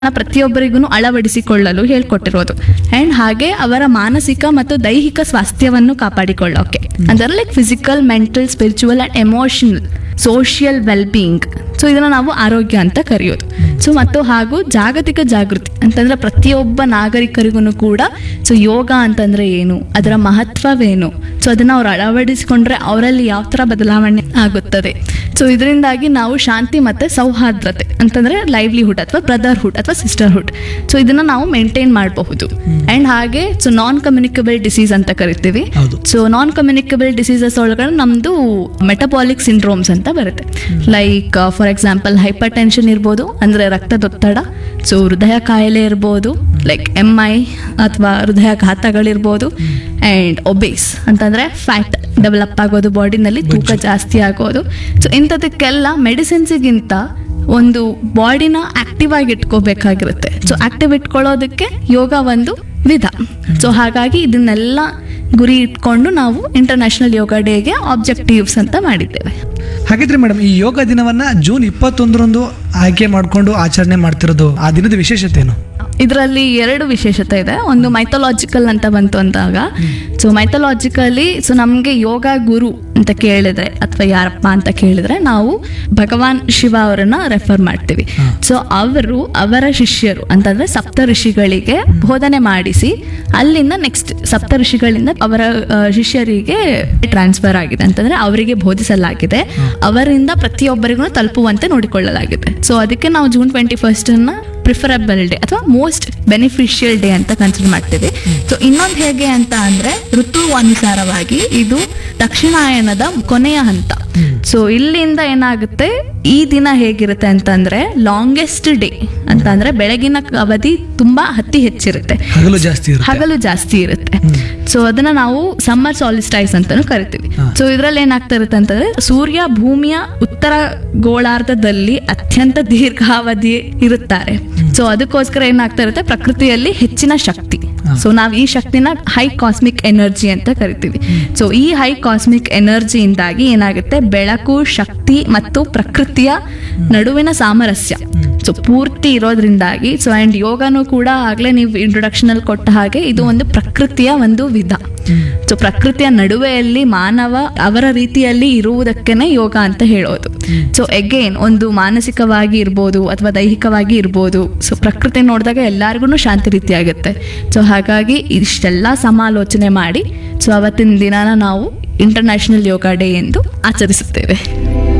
ಪ್ರತಿಯೊಬ್ಬರಿಗೂ ಅಳವಡಿಸಿಕೊಳ್ಳಲು ಹೇಳ್ಕೊಟ್ಟಿರೋದು ಅಂಡ್ ಹಾಗೆ ಅವರ ಮಾನಸಿಕ ಮತ್ತು ದೈಹಿಕ ಸ್ವಾಸ್ಥ್ಯವನ್ನು ಕಾಪಾಡಿಕೊಳ್ಳೋಕೆ ಅಂದರೆ like physical mental spiritual and emotional social wellbeing so ಇದನ್ನ ನಾವು ಆರೋಗ್ಯ ಅಂತ ಕರೆಯೋದು ಸೊ ಮತ್ತು ಹಾಗೂ ಜಾಗತಿಕ ಜಾಗೃತಿ ಅಂತಂದ್ರೆ ಪ್ರತಿಯೊಬ್ಬ ನಾಗರಿಕರಿಗೂ ಕೂಡ ಸೊ ಯೋಗ ಅಂತಂದ್ರೆ ಏನು ಅದರ ಮಹತ್ವವೇನು ಸೊ ಅದನ್ನ ಅವ್ರು ಅಳವಡಿಸಿಕೊಂಡ್ರೆ ಅವರಲ್ಲಿ ಯಾವ ಥರ ಬದಲಾವಣೆ ಆಗುತ್ತದೆ ಸೊ ಇದರಿಂದಾಗಿ ನಾವು ಶಾಂತಿ ಮತ್ತೆ ಸೌಹಾರ್ದತೆ ಅಂತಂದ್ರೆ ಲೈವ್ಲಿಹುಡ್ ಅಥವಾ ಬ್ರದರ್ಹುಡ್ ಅಥವಾ ಸಿಸ್ಟರ್ಹುಡ್ ಸೊ ಇದನ್ನ ನಾವು ಮೇಂಟೈನ್ ಮಾಡಬಹುದು ಅಂಡ್ ಹಾಗೆ ಸೊ ನಾನ್ ಕಮ್ಯುನಿಕಬಲ್ ಡಿಸೀಸ್ ಅಂತ ಕರಿತೀವಿ ಹೌದು. ಸೊ ನಾನ್ ಕಮ್ಯುನಿಕಬಲ್ ಡಿಸೀಸಸ್ ಒಳಗಡೆ ನಮ್ದು ಮೆಟಬಾಲಿಕ್ ಸಿಂಡ್ರೋಮ್ಸ್ ಅಂತ ಬರುತ್ತೆ like for example hypertension ಇರ್ಬೋದು ಅಂದ್ರೆ ರಕ್ತದೊತ್ತಡ ಸೊ ಹೃದಯ ಕಾಯಿಲೆ ಇರ್ಬೋದು ಲೈಕ್ ಎಮ್ ಐ ಅಥವಾ ಹೃದಯಾಘಾತಗಳಿರ್ಬೋದು ಆ್ಯಂಡ್ ಒಬೇಸ್ ಅಂತಂದ್ರೆ ಫ್ಯಾಟ್ ಡೆವಲಪ್ ಆಗೋದು ಬಾಡಿನಲ್ಲಿ ತೂಕ ಜಾಸ್ತಿ ಆಗೋದು ಸೊ ಇಂಥದಕ್ಕೆಲ್ಲ ಮೆಡಿಸಿನ್ಸಿಗಿಂತ ಒಂದು ಬಾಡಿನ ಆಕ್ಟಿವ್ ಆಗಿ ಇಟ್ಕೋಬೇಕಾಗಿರುತ್ತೆ ಸೊ ಆಕ್ಟಿವ್ ಇಟ್ಕೊಳ್ಳೋದಕ್ಕೆ ಯೋಗ ಒಂದು ವಿಧ ಸೊ ಹಾಗಾಗಿ ಇದನ್ನೆಲ್ಲ ಗುರಿ ಇಟ್ಕೊಂಡು ನಾವು ಇಂಟರ್ನ್ಯಾಷನಲ್ ಯೋಗ ಡೇಗೆ ಆಬ್ಜೆಕ್ಟಿವ್ಸ್ ಅಂತ ಮಾಡಿದ್ದೇವೆ ಹಾಗಿದ್ರೆ ಮೇಡಮ್ ಈ ಯೋಗ ದಿನವನ್ನ ಜೂನ್ ಇಪ್ಪತ್ತೊಂದರಂದು ಆಯ್ಕೆ ಮಾಡಿಕೊಂಡು ಆಚರಣೆ ಮಾಡ್ತಿರೋದು ಆ ದಿನದ ವಿಶೇಷತೆ ಏನು ಇದರಲ್ಲಿ ಎರಡು ವಿಶೇಷತೆ ಇದೆ ಒಂದು ಮೈಥಾಲಜಿಕಲ್ ಅಂತ ಬಂತು ಅಂದಾಗ ಸೊ ಮೈಥಾಲಜಿಕಲಿ ಸೊ ನಮಗೆ ಯೋಗ ಗುರು ಅಂತ ಕೇಳಿದ್ರೆ ಅಥವಾ ಯಾರಪ್ಪ ಅಂತ ಕೇಳಿದ್ರೆ ನಾವು ಭಗವಾನ್ ಶಿವ ಅವರನ್ನ ರೆಫರ್ ಮಾಡ್ತೀವಿ ಹಾ. ಸೊ ಅವರು ಅವರ ಶಿಷ್ಯರು ಅಂತಂದ್ರೆ ಸಪ್ತ ಋಷಿಗಳಿಗೆ ಬೋಧನೆ ಮಾಡಿಸಿ ಅಲ್ಲಿಂದ ನೆಕ್ಸ್ಟ್ ಸಪ್ತ ಋಷಿಗಳಿಂದ ಅವರ ಆ, ಶಿಷ್ಯರಿಗೆ ಟ್ರಾನ್ಸ್ಫರ್ ಆಗಿದೆ ಅಂತಂದ್ರೆ ಅವರಿಗೆ ಬೋಧಿಸಲಾಗಿದೆ ಅವರಿಂದ ಪ್ರತಿಯೊಬ್ಬರಿಗೂ ತಲುಪುವಂತೆ ನೋಡಿಕೊಳ್ಳಲಾಗಿದೆ ಸೊ ಅದಕ್ಕೆ ನಾವು ಜೂನ್ ಟ್ವೆಂಟಿ ಫಸ್ಟ್ ಅನ್ನ ಪ್ರಿಫರಬಲ್ ಡೇ ಅಥವಾ ಮೋಸ್ಟ್ ಬೆನಿಫಿಷಿಯಲ್ ಡೇ ಅಂತ ಕನ್ಸಿಡರ್ ಮಾಡ್ತೀವಿ ಸೊ ಇನ್ನೊಂದು ಹೇಗೆ ಅಂತ ಅಂದ್ರೆ ಋತು ಅನುಸಾರವಾಗಿ ಇದು ದಕ್ಷಿಣಾಯನದ ಕೊನೆಯ ಹಂತ ಸೊ ಇಲ್ಲಿಂದ ಏನಾಗುತ್ತೆ ಈ ದಿನ ಹೇಗಿರುತ್ತೆ ಅಂತಂದ್ರೆ ಲಾಂಗೆಸ್ಟ್ ಡೇ ಅಂತ ಅಂದ್ರೆ ಬೆಳಗಿನ ಅವಧಿ ತುಂಬಾ ಅತಿ ಹೆಚ್ಚಿರುತ್ತೆ ಹಗಲು ಜಾಸ್ತಿ ಇರುತ್ತೆ ಹಗಲು ಜಾಸ್ತಿ ಇರುತ್ತೆ ಸೊ ಅದನ್ನ ನಾವು ಸಮ್ಮರ್ ಸಾಲಿಸ್ಟೈಸ್ ಅಂತಾನು ಕರಿತೀವಿ ಹಾ. ಸೊ ಇದ್ರಲ್ಲಿ ಏನಾಗ್ತಾ ಇರುತ್ತೆ ಅಂತಂದ್ರೆ ಸೂರ್ಯ ಭೂಮಿಯ ಉತ್ತರ ಗೋಳಾರ್ಧದಲ್ಲಿ ಅತ್ಯಂತ ದೀರ್ಘಾವಧಿ ಇರುತ್ತಾರೆ ಸೊ ಅದಕ್ಕೋಸ್ಕರ ಏನಾಗ್ತಾ ಇರುತ್ತೆ ಪ್ರಕೃತಿಯಲ್ಲಿ ಹೆಚ್ಚಿನ ಶಕ್ತಿ ಹಾ. ಸೊ ನಾವು ಈ ಶಕ್ತಿನ ಹೈ ಕಾಸ್ಮಿಕ್ ಎನರ್ಜಿ ಅಂತ ಕರಿತೀವಿ ಸೊ ಈ ಹೈ ಕಾಸ್ಮಿಕ್ ಎನರ್ಜಿಯಿಂದಾಗಿ ಏನಾಗುತ್ತೆ ಬೆಳಕು ಶಕ್ತಿ ಮತ್ತು ಪ್ರಕೃತಿಯ ನಡುವಿನ ಸಾಮರಸ್ಯ ಸೊ ಪೂರ್ತಿ ಇರೋದ್ರಿಂದಾಗಿ ಸೊ ಅಂಡ್ ಯೋಗನೂ ಕೂಡ ಆಗ್ಲೇ ನೀವು ಇಂಟ್ರೊಡಕ್ಷನ್ ಅಲ್ಲಿ ಕೊಟ್ಟ ಹಾಗೆ ಇದು ಒಂದು ಪ್ರಕೃತಿಯ ಒಂದು ವಿಧ ಸೊ ಪ್ರಕೃತಿಯ ನಡುವೆಯಲ್ಲಿ ಮಾನವ ಅವರ ರೀತಿಯಲ್ಲಿ ಇರುವುದಕ್ಕೇನೆ ಯೋಗ ಅಂತ ಹೇಳೋದು ಸೊ ಎಗೇನ್ ಒಂದು ಮಾನಸಿಕವಾಗಿ ಇರ್ಬೋದು ಅಥವಾ ದೈಹಿಕವಾಗಿ ಇರ್ಬೋದು ಸೊ ಪ್ರಕೃತಿ ನೋಡಿದಾಗ ಎಲ್ಲರಿಗೂ ಶಾಂತಿ ರೀತಿ ಆಗುತ್ತೆ ಸೊ ಹಾಗಾಗಿ ಇಷ್ಟೆಲ್ಲ ಸಮಾಲೋಚನೆ ಮಾಡಿ ಸೊ ಅವತ್ತಿನ ದಿನಾನ ನಾವು ಇಂಟರ್ನ್ಯಾಷನಲ್ ಯೋಗ ಡೇ ಎಂದು ಆಚರಿಸುತ್ತೇವೆ